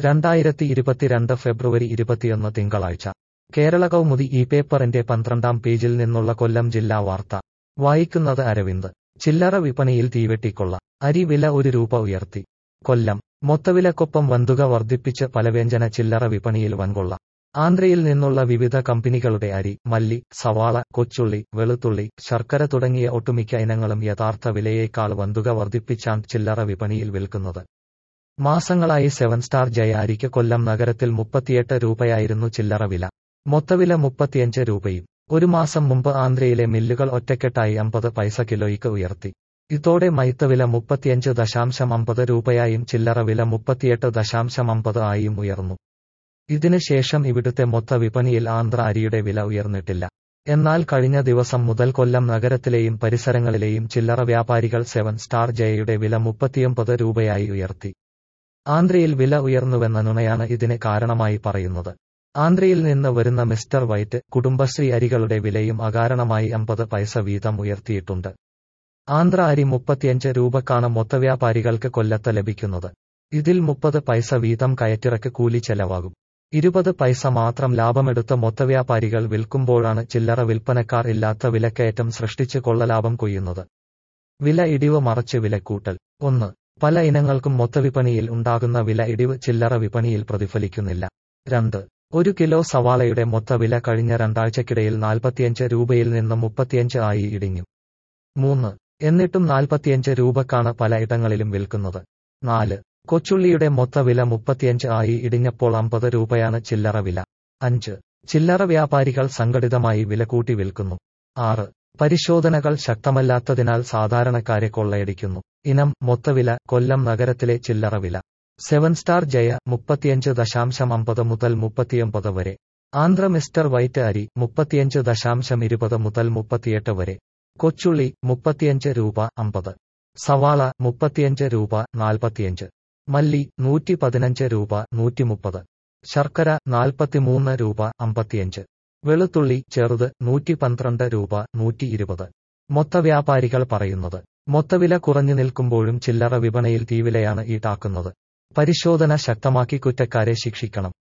രണ്ടായിരത്തി ഇരുപത്തിരണ്ട് ഫെബ്രുവരി ഇരുപത്തിയൊന്ന് തിങ്കളാഴ്ച കേരള കൗമുദി ഈ പേപ്പറിന്റെ പന്ത്രണ്ടാം പേജിൽ നിന്നുള്ള കൊല്ലം ജില്ലാ വാർത്ത വായിക്കുന്നത് അരവിന്ദ് ചില്ലറ വിപണിയിൽ തീവെട്ടിക്കൊള്ള അരി വില ഒരു രൂപ ഉയർത്തി കൊല്ലം മൊത്തവിലക്കൊപ്പം വന്തുക വർദ്ധിപ്പിച്ച് പലവ്യഞ്ജന ചില്ലറ വിപണിയിൽ വൻകൊള്ള ആന്ധ്രയിൽ നിന്നുള്ള വിവിധ കമ്പനികളുടെ അരി മല്ലി സവാള കൊച്ചുള്ളി വെളുത്തുള്ളി ശർക്കര തുടങ്ങിയ ഒട്ടുമിക്ക ഇനങ്ങളും യഥാർത്ഥ വിലയേക്കാൾ വന്തുക വർദ്ധിപ്പിച്ചാണ് ചില്ലറ വിപണിയിൽ വിൽക്കുന്നത് മാസങ്ങളായി സെവൻ സ്റ്റാർ ജയ അരിക്ക് കൊല്ലം നഗരത്തിൽ മുപ്പത്തിയെട്ട് രൂപയായിരുന്നു ചില്ലറ വില മൊത്തവില മുപ്പത്തിയഞ്ച് രൂപയും ഒരു മാസം മുമ്പ് ആന്ധ്രയിലെ മില്ലുകൾ ഒറ്റക്കെട്ടായി അമ്പത് പൈസ കിലോയ്ക്ക് ഉയർത്തി ഇതോടെ മൈത്തവില മുപ്പത്തിയഞ്ച് ദശാംശം അമ്പത് രൂപയായും ചില്ലറ വില മുപ്പത്തിയെട്ട് ദശാംശം അമ്പത് ആയും ഉയർന്നു ഇതിന് ശേഷം ഇവിടുത്തെ മൊത്ത വിപണിയിൽ ആന്ധ്ര അരിയുടെ വില ഉയർന്നിട്ടില്ല എന്നാൽ കഴിഞ്ഞ ദിവസം മുതൽ കൊല്ലം നഗരത്തിലെയും പരിസരങ്ങളിലെയും ചില്ലറ വ്യാപാരികൾ സെവൻ സ്റ്റാർ ജയയുടെ വില മുപ്പത്തിയൊമ്പത് രൂപയായി ഉയർത്തി ആന്ധ്രയിൽ വില ഉയർന്നുവെന്ന നുണയാണ് ഇതിന് കാരണമായി പറയുന്നത് ആന്ധ്രയിൽ നിന്ന് വരുന്ന മിസ്റ്റർ വൈറ്റ് കുടുംബശ്രീ അരികളുടെ വിലയും അകാരണമായി അമ്പത് പൈസ വീതം ഉയർത്തിയിട്ടുണ്ട് ആന്ധ്ര അരി മുപ്പത്തിയഞ്ച് രൂപക്കാണ് മൊത്തവ്യാപാരികൾക്ക് കൊല്ലത്ത് ലഭിക്കുന്നത് ഇതിൽ മുപ്പത് പൈസ വീതം കയറ്റിറക്ക് കൂലി ചെലവാകും ഇരുപത് പൈസ മാത്രം ലാഭമെടുത്ത മൊത്തവ്യാപാരികൾ വിൽക്കുമ്പോഴാണ് ചില്ലറ വിൽപ്പനക്കാർ ഇല്ലാത്ത വിലക്കയറ്റം സൃഷ്ടിച്ച് കൊള്ളലാഭം കൊയ്യുന്നത് വില ഇടിവ് മറച്ച് വിലക്കൂട്ടൽ ഒന്ന് പല ഇനങ്ങൾക്കും മൊത്തവിപണിയിൽ ഉണ്ടാകുന്ന വില ഇടിവ് ചില്ലറ വിപണിയിൽ പ്രതിഫലിക്കുന്നില്ല രണ്ട് ഒരു കിലോ സവാളയുടെ മൊത്തവില കഴിഞ്ഞ രണ്ടാഴ്ചക്കിടയിൽ നാൽപ്പത്തിയഞ്ച് രൂപയിൽ നിന്ന് മുപ്പത്തിയഞ്ച് ആയി ഇടിഞ്ഞു മൂന്ന് എന്നിട്ടും നാൽപ്പത്തിയഞ്ച് രൂപക്കാണ് പല ഇടങ്ങളിലും വിൽക്കുന്നത് നാല് കൊച്ചുള്ളിയുടെ മൊത്തവില മുപ്പത്തിയഞ്ച് ആയി ഇടിഞ്ഞപ്പോൾ അമ്പത് രൂപയാണ് ചില്ലറ വില അഞ്ച് ചില്ലറ വ്യാപാരികൾ സംഘടിതമായി വില കൂട്ടി വിൽക്കുന്നു ആറ് പരിശോധനകൾ ശക്തമല്ലാത്തതിനാൽ സാധാരണക്കാരെ കൊള്ളയടിക്കുന്നു ഇനം മൊത്തവില കൊല്ലം നഗരത്തിലെ ചില്ലറ വില സെവൻ സ്റ്റാർ ജയ മുപ്പത്തിയഞ്ച് ദശാംശം അമ്പത് മുതൽ മുപ്പത്തിയൊമ്പത് വരെ ആന്ധ്ര മിസ്റ്റർ വൈറ്റ് അരി മുപ്പത്തിയഞ്ച് ദശാംശം ഇരുപത് മുതൽ മുപ്പത്തിയെട്ട് വരെ കൊച്ചുള്ളി മുപ്പത്തിയഞ്ച് രൂപ അമ്പത് സവാള മുപ്പത്തിയഞ്ച് രൂപ നാൽപ്പത്തിയഞ്ച് മല്ലി നൂറ്റി പതിനഞ്ച് രൂപ നൂറ്റിമുപ്പത് ശർക്കര നാൽപ്പത്തിമൂന്ന് രൂപ അമ്പത്തിയഞ്ച് വെളുത്തുള്ളി ചെറുത് നൂറ്റി പന്ത്രണ്ട് രൂപ നൂറ്റി ഇരുപത് മൊത്ത വ്യാപാരികൾ പറയുന്നത് മൊത്തവില കുറഞ്ഞു നിൽക്കുമ്പോഴും ചില്ലറ വിപണിയിൽ തീവിലയാണ് ഈടാക്കുന്നത് പരിശോധന ശക്തമാക്കി കുറ്റക്കാരെ ശിക്ഷിക്കണം